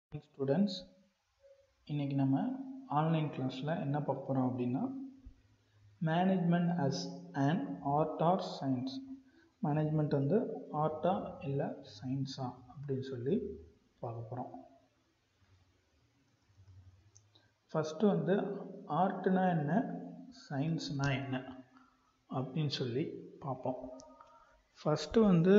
students இன்றைக்கி நம்ம online கிளாஸில் என்ன பார்க்க போகிறோம் அப்படின்னா management as and art or science management வந்து ஆர்ட்டா இல்லை சயின்ஸா அப்படின்னு சொல்லி பார்க்க போகிறோம் ஃபஸ்ட்டு வந்து ஆர்ட்னா என்ன சயின்ஸ்னால் என்ன அப்படின்னு சொல்லி பார்ப்போம் ஃபஸ்ட்டு வந்து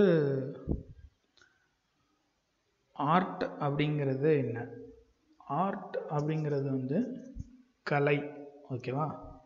ஆர்ட் அப்படிங்கிறது என்ன ஆர்ட் அப்படிங்கிறது வந்து கலை ஓகேவா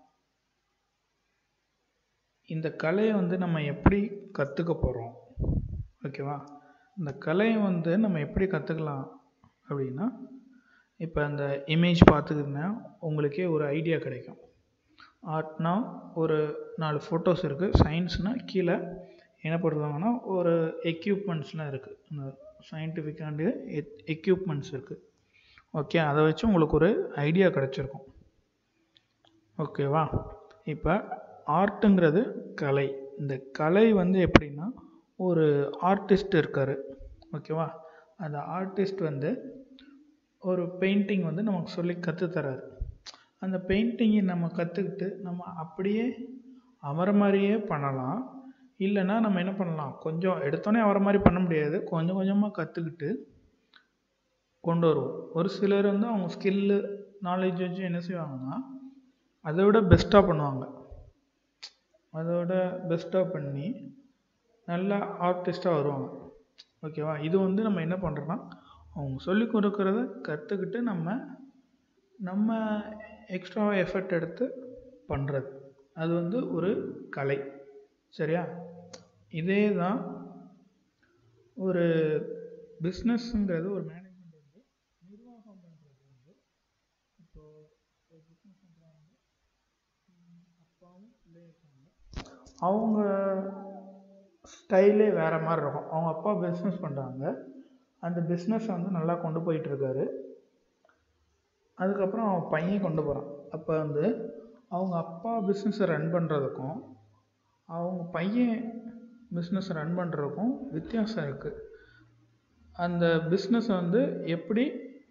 இந்த கலையை வந்து நம்ம எப்படி கற்றுக்க போகிறோம் ஓகேவா இந்த கலையை வந்து நம்ம எப்படி கற்றுக்கலாம் அப்படின்னா இப்போ அந்த இமேஜ் பார்த்துக்கிட்டிங்கன்னா உங்களுக்கே ஒரு ஐடியா கிடைக்கும் ஆர்ட்னா ஒரு நாலு ஃபோட்டோஸ் இருக்குது சயின்ஸ்னால் கீழே என்ன போட்டிருக்காங்கன்னா ஒரு எக்யூப்மெண்ட்ஸ்லாம் இருக்குது அந்த சயின்டிஃபிக்காண்டு எக்யூப்மெண்ட்ஸ் இருக்குது ஓகே அதை வச்சு உங்களுக்கு ஒரு ஐடியா கிடச்சிருக்கும் ஓகேவா இப்போ ஆர்ட்டுங்கிறது கலை இந்த கலை வந்து எப்படின்னா ஒரு ஆர்டிஸ்ட் இருக்கார் ஓகேவா அந்த ஆர்டிஸ்ட் வந்து ஒரு பெயிண்டிங் வந்து நமக்கு சொல்லி கற்றுத்தராரு அந்த பெயிண்டிங்கை நம்ம கற்றுக்கிட்டு நம்ம அப்படியே அவரை மாதிரியே பண்ணலாம் இல்லைன்னா நம்ம என்ன பண்ணலாம் கொஞ்சம் எடுத்தோடனே அவரை மாதிரி பண்ண முடியாது கொஞ்சம் கொஞ்சமாக கற்றுக்கிட்டு கொண்டு வருவோம் ஒரு சிலர் வந்து அவங்க ஸ்கில்லு நாலேஜ் வச்சு என்ன செய்வாங்கன்னா அதை விட பெஸ்ட்டாக பண்ணுவாங்க அதோட பெஸ்ட்டாக பண்ணி நல்லா ஆர்டிஸ்ட்டாக வருவாங்க ஓகேவா இது வந்து நம்ம என்ன பண்ணுறோன்னா அவங்க சொல்லி கொடுக்குறத கற்றுக்கிட்டு நம்ம நம்ம எக்ஸ்ட்ராவாக எஃபர்ட் எடுத்து பண்ணுறது அது வந்து ஒரு கலை சரியா இதே தான் ஒரு பிஸ்னஸ்ங்கிறது ஒரு மேனேஜ்மெண்ட் வந்து நிர்வாகம் பண்ணுறது வந்து இப்போது ஒரு பிஸ்னஸ் பண்ணுறாங்க அப்பாவும் பிள்ளையும் இருக்காங்க அவங்க ஸ்டைலே வேறு மாதிரி இருக்கும் அவங்க அப்பா பிஸ்னஸ் பண்ணுறாங்க அந்த பிஸ்னஸ் வந்து நல்லா கொண்டு போயிட்டுருக்காரு அதுக்கப்புறம் அவன் பையன் கொண்டு போகிறான் அப்போ வந்து அவங்க அப்பா பிஸ்னஸை ரன் பண்ணுறதுக்கும் அவங்க பையன் பிஸ்னஸ் ரன் பண்ணுறதுக்கும் வித்தியாசம் இருக்குது அந்த பிஸ்னஸை வந்து எப்படி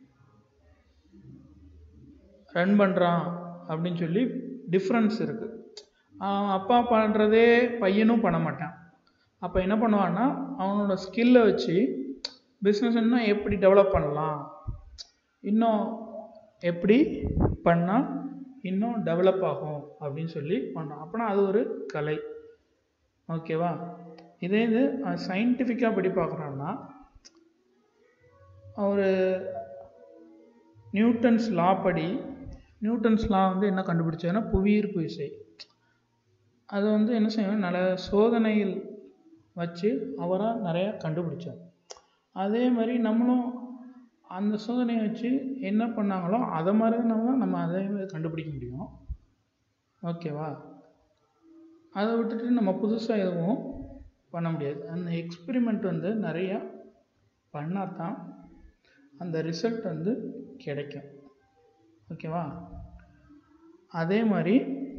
ரன் பண்ணுறான் அப்படின்னு சொல்லி டிஃப்ரென்ஸ் இருக்குது அப்பா பண்ணுறதே பையனும் பண்ண மாட்டான் அப்போ என்ன பண்ணுவான்னா அவனோட ஸ்கில்லை வச்சு பிஸ்னஸ் இன்னும் எப்படி டெவலப் பண்ணலாம் இன்னும் எப்படி பண்ணால் இன்னும் டெவலப் ஆகும் அப்படின்னு சொல்லி பண்ணுறோம் அப்படின்னா அது ஒரு கலை ஓகேவா இதே இது சயின்டிஃபிக்காக படி பார்க்குறோன்னா ஒரு நியூட்டன்ஸ் லா படி நியூட்டன்ஸ் லா வந்து என்ன கண்டுபிடிச்சதுன்னா புவியீர்ப்பு விசை அது வந்து என்ன செய்யணும் நல்ல சோதனையில் வச்சு அவராக நிறையா கண்டுபிடிச்சார் அதே மாதிரி நம்மளும் அந்த சோதனையை வச்சு என்ன பண்ணாங்களோ அதை மாதிரி தான் நம்ம நம்ம அதே மாதிரி கண்டுபிடிக்க முடியும் ஓகேவா அதை விட்டுட்டு நம்ம புதுசாக எதுவும் பண்ண முடியாது அந்த எக்ஸ்பிரிமெண்ட் வந்து நிறையா பண்ணால் தான் அந்த ரிசல்ட் வந்து கிடைக்கும் ஓகேவா அதே மாதிரி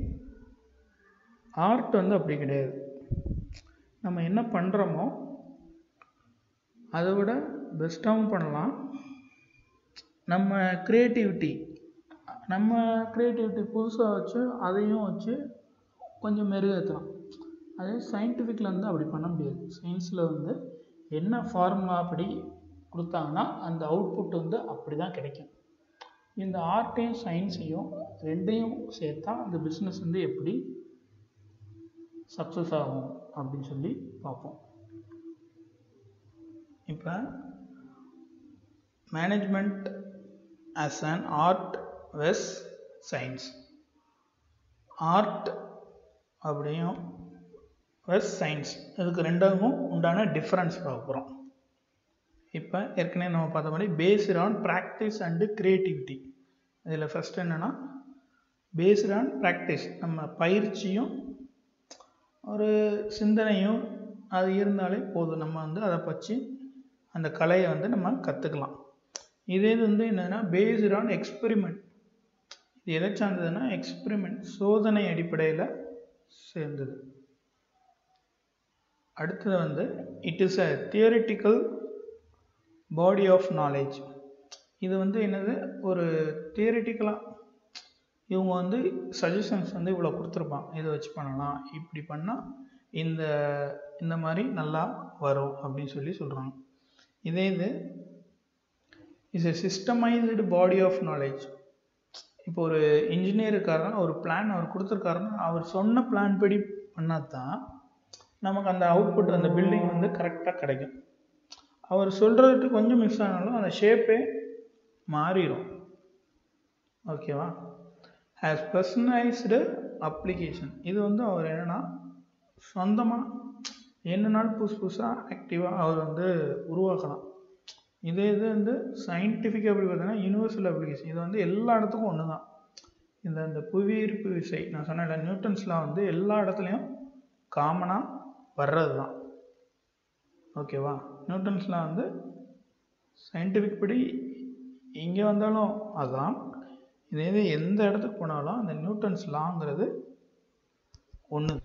ஆர்ட் வந்து அப்படி கிடையாது நம்ம என்ன பண்ணுறோமோ அதை விட பெஸ்ட்டாகவும் பண்ணலாம் நம்ம க்ரியேட்டிவிட்டி நம்ம க்ரியேட்டிவிட்டி புதுசாக வச்சு அதையும் வச்சு கொஞ்சம் மெருகேற்றலாம் அதே சயின்டிஃபிக்கில் வந்து அப்படி பண்ண முடியாது சயின்ஸில் வந்து என்ன ஃபார்முலா அப்படி கொடுத்தாங்கன்னா அந்த அவுட்புட் வந்து அப்படி தான் கிடைக்கும் இந்த ஆர்ட்டையும் சயின்ஸையும் ரெண்டையும் சேர்த்தா அந்த பிஸ்னஸ் வந்து எப்படி சக்ஸஸ் ஆகும் அப்படின்னு சொல்லி பார்ப்போம் இப்போ management as an art vs science art அப்படியும் வெஸ் சயின்ஸ் இதுக்கு ரெண்டுக்கும் உண்டான டிஃப்ரென்ஸ் பார்க்க போகிறோம் இப்போ ஏற்கனவே நம்ம பார்த்த மாதிரி based on practice and creativity இதில் ஃபஸ்ட் என்னென்னா பேஸ்ட் ஆன் ப்ராக்டிஸ் நம்ம பயிற்சியும் ஒரு சிந்தனையும் அது இருந்தாலே போதும் நம்ம வந்து அதை பற்றி அந்த கலையை வந்து நம்ம கற்றுக்கலாம் இதே இது வந்து என்னென்னா பேஸ்ட் ஆன் எக்ஸ்பெரிமெண்ட் இது எதை சார்ந்ததுன்னா எக்ஸ்பெரிமெண்ட் சோதனை அடிப்படையில் சேர்ந்தது அடுத்தது வந்து it is a theoretical body of knowledge இது வந்து என்னது ஒரு தியரிட்டிக்கலாக இவங்க வந்து சஜஷன்ஸ் வந்து இவ்வளோ கொடுத்துருப்பான் இதை வச்சு பண்ணலாம் இப்படி பண்ணால் இந்த இந்த மாதிரி நல்லா வரும் அப்படின்னு சொல்லி சொல்கிறாங்க இதே இது is a systemized body of knowledge இப்போ ஒரு இன்ஜினியர் இருக்காருன்னா ஒரு பிளான் அவர் கொடுத்துருக்காருன்னா அவர் சொன்ன பிளான் படி பண்ணால் தான் நமக்கு அந்த அவுட்புட் அந்த பில்டிங் வந்து கரெக்டாக கிடைக்கும் அவர் சொல்கிறதுக்கு கொஞ்சம் மிஸ் ஆனாலும் அந்த ஷேப்பே மாறிடும் ஓகேவா ஹேஸ் பர்சனலைஸ்டு அப்ளிகேஷன் இது வந்து அவர் என்னென்னா சொந்தமாக என்னன்னாலும் புதுசு புதுசாக ஆக்டிவாக அவர் வந்து உருவாக்கலாம் இதே இது வந்து சயின்டிஃபிக் அப்படி பார்த்தீங்கன்னா யூனிவர்சல் அப்ளிகேஷன் இது வந்து எல்லா இடத்துக்கும் ஒன்று தான் இந்த இந்த புவியீர்ப்பு விசை நான் சொன்னேன்ல நியூட்டன்ஸ்லாம் வந்து எல்லா இடத்துலையும் காமனாக வர்றது தான் ஓகேவா நியூட்டன்ஸ்லாம் வந்து சயின்டிஃபிக் படி எங்கே வந்தாலும் அதுதான் இதே இது எந்த இடத்துக்கு போனாலும் அந்த நியூட்டன்ஸ் லாங்கிறது ஒன்று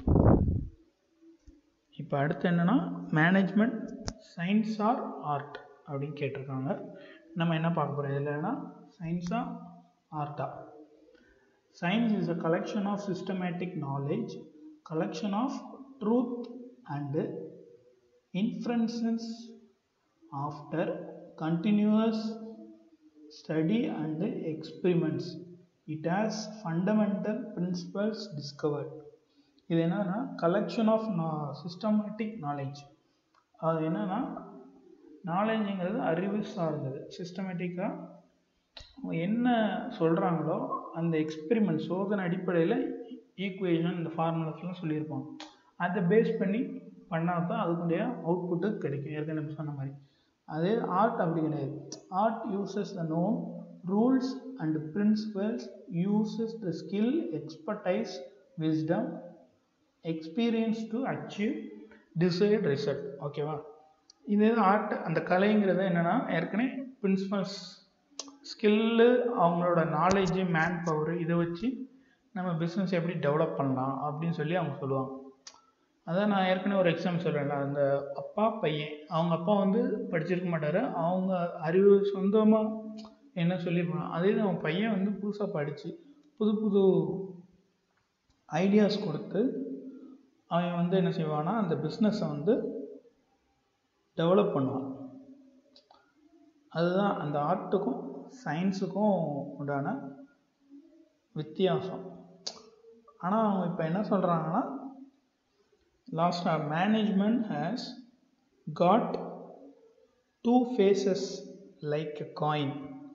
இப்போ அடுத்து என்னென்னா மேனேஜ்மெண்ட் சயின்ஸ் ஆர் ஆர்ட் அப்படின்னு கேட்டிருக்காங்க நம்ம என்ன பார்க்க போகிறோம் இதில்னா சயின்ஸா ஆர்ட்டா science is a collection of systematic knowledge collection of truth and inferences after continuous study and experiments it has fundamental principles discovered இது என்னன்னா கலெக்ஷன் ஆஃப் சிஸ்டமேட்டிக் நாலேஜ் அது என்னன்னா நாலேஜுங்கிறது அறிவு சார்ந்தது சிஸ்டமேட்டிக்காக அவங்க என்ன சொல்கிறாங்களோ அந்த எக்ஸ்பெரிமெண்ட் சோதனை அடிப்படையில் ஈக்குவேஷன் இந்த ஃபார்முலாஸ்லாம் சொல்லியிருப்பாங்க அதை பேஸ் பண்ணி பண்ணால் தான் அதுக்குடைய அவுட்புட்டு கிடைக்கும் ஏற்கனவே சொன்ன மாதிரி அதே ஆர்ட் அப்படி கிடையாது art uses the known rules and principles uses the skill expertise wisdom experience to achieve desired result ஓகேவா இது ஆர்ட் அந்த கலைங்கிறது என்னென்னா ஏற்கனவே பிரின்சிபல்ஸ் ஸ்கில்லு அவங்களோட நாலேஜு மேன் பவர் இதை வச்சு நம்ம பிஸ்னஸ் எப்படி டெவலப் பண்ணலாம் அப்படின்னு சொல்லி அவங்க சொல்லுவாங்க அதான் நான் ஏற்கனவே ஒரு எக்ஸாம் சொல்கிறேன்ல அந்த அப்பா பையன் அவங்க அப்பா வந்து படிச்சிருக்க மாட்டார் அவங்க அறிவு சொந்தமாக என்ன சொல்லியிருப்பாங்க அதே இது அவன் பையன் வந்து புதுசாக படித்து புது புது ஐடியாஸ் கொடுத்து அவன் வந்து என்ன செய்வான்னா அந்த பிஸ்னஸை வந்து டெவலப் பண்ணுவான் அதுதான் அந்த ஆர்ட்டுக்கும் சயின்ஸுக்கும் உண்டான வித்தியாசம் ஆனால் அவங்க இப்போ என்ன சொல்கிறாங்கன்னா லாஸ்ட்டாக management has got two faces like a coin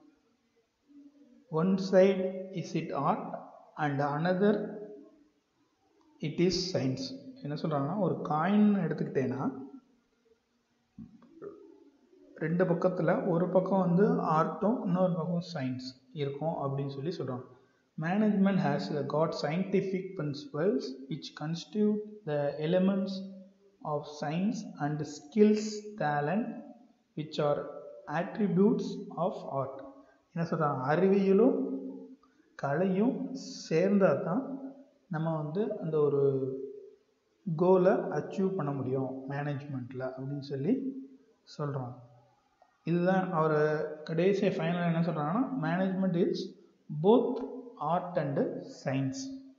one side is it art and another it is science என்ன சொல்கிறாங்கன்னா ஒரு காயின் எடுத்துக்கிட்டேன்னா ரெண்டு பக்கத்தில் ஒரு பக்கம் வந்து ஆர்ட்டும் இன்னொரு பக்கம் சயின்ஸ் இருக்கும் அப்படின்னு சொல்லி சொல்கிறாங்க management has uh, got scientific principles which constitute the elements of science and skills talent which are attributes of art என்ன சொல்கிறாங்க அறிவியலும் கலையும் சேர்ந்தால் தான் நம்ம வந்து அந்த ஒரு கோலை அச்சீவ் பண்ண முடியும் மேனேஜ்மெண்ட்டில் அப்படின்னு சொல்லி சொல்கிறாங்க இதுதான் அவர் கடைசி ஃபைனல் என்ன சொல்கிறாங்கன்னா management is both art and science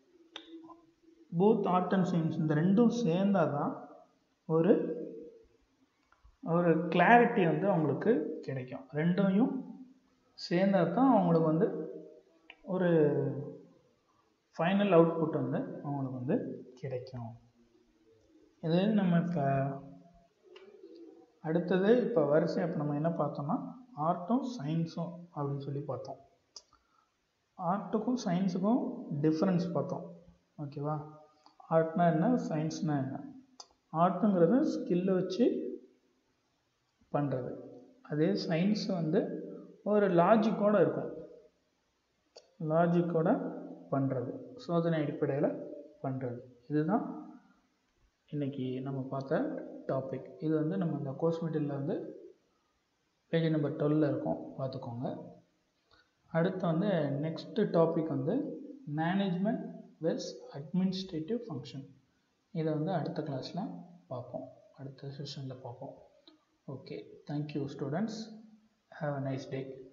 both art and science இந்த ரெண்டும் சேர்ந்தால் தான் ஒரு ஒரு கிளாரிட்டி வந்து அவங்களுக்கு கிடைக்கும் ரெண்டையும் சேர்ந்தால் தான் அவங்களுக்கு வந்து ஒரு ஃபைனல் அவுட்புட் வந்து அவங்களுக்கு வந்து கிடைக்கும் இது நம்ம இப்போ அடுத்தது இப்போ வரிசை இப்போ நம்ம என்ன பார்த்தோம்னா ஆர்ட்டும் சயின்ஸும் அப்படின்னு சொல்லி பார்த்தோம் ஆர்ட்டுக்கும் சயின்ஸுக்கும் டிஃப்ரென்ஸ் பார்த்தோம் ஓகேவா ஆர்ட்னா என்ன சயின்ஸ்னால் என்ன ஆர்ட்டுங்கிறது ஸ்கில்லை வச்சு பண்ணுறது அதே சயின்ஸ் வந்து ஒரு லாஜிக்கோடு இருக்கும் லாஜிக்கோட பண்ணுறது சோதனை அடிப்படையில் பண்ணுறது இதுதான் இன்றைக்கி நம்ம பார்த்த டாபிக் இது வந்து நம்ம இந்த கோர்ஸ் மெட்டீரியலில் வந்து பேஜ் நம்பர் டுவெல்ல இருக்கும் பார்த்துக்கோங்க அடுத்து வந்து நெக்ஸ்ட்டு டாபிக் வந்து மேனேஜ்மெண்ட் வெஸ் அட்மினிஸ்ட்ரேட்டிவ் ஃபங்க்ஷன் இதை வந்து அடுத்த கிளாஸில் பார்ப்போம் அடுத்த செஷனில் பார்ப்போம் okay thank you students have a nice day